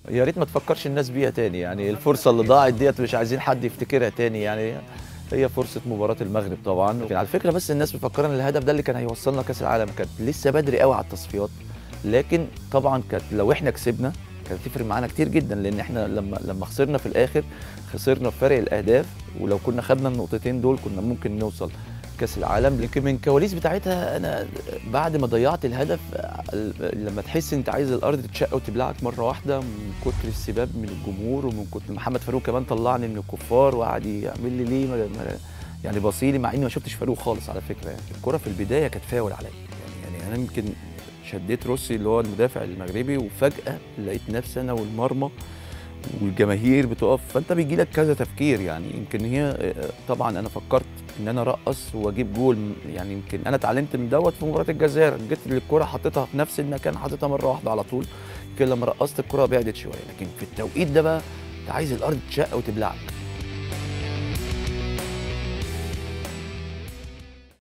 يا ريت ما تفكرش الناس بيها تاني يعني الفرصه اللي ضاعت ديت مش عايزين حد يفتكرها تاني يعني هي فرصه مباراه المغرب طبعا لكن على فكره بس الناس مفكره ان الهدف ده اللي كان هيوصلنا كاس العالم كانت لسه بدري قوي على التصفيات لكن طبعا كانت لو احنا كسبنا كانت هتفرق معانا كتير جدا لان احنا لما لما خسرنا في الاخر خسرنا بفرق الاهداف ولو كنا خدنا النقطتين دول كنا ممكن نوصل كاس العالم لكن من الكواليس بتاعتها انا بعد ما ضيعت الهدف لما تحس انت عايز الارض تتشق وتبلعك مره واحده من كتر السباب من الجمهور ومن كتر محمد فاروق كمان طلعني من الكفار وقعد يعمل لي ليه ما- ما- يعني بصيلي مع اني ما شفتش فاروق خالص على فكره يعني الكره في البدايه كانت فاول عليا يعني, يعني انا يمكن شديت روسي اللي هو المدافع المغربي وفجاه لقيت نفسي انا والمرمى والجماهير بتقف فانت بيجي لك كذا تفكير يعني يمكن هي آه، طبعا انا فكرت ان انا ارقص واجيب جول يعني يمكن انا اتعلمت من دوت في مباراه الجزائر جيت للكره حطيتها في نفس المكان حطيتها مره واحده على طول يمكن لما رقصت الكره بعدت شويه لكن في التوقيت ده بقى انت عايز الارض تشق وتبلعك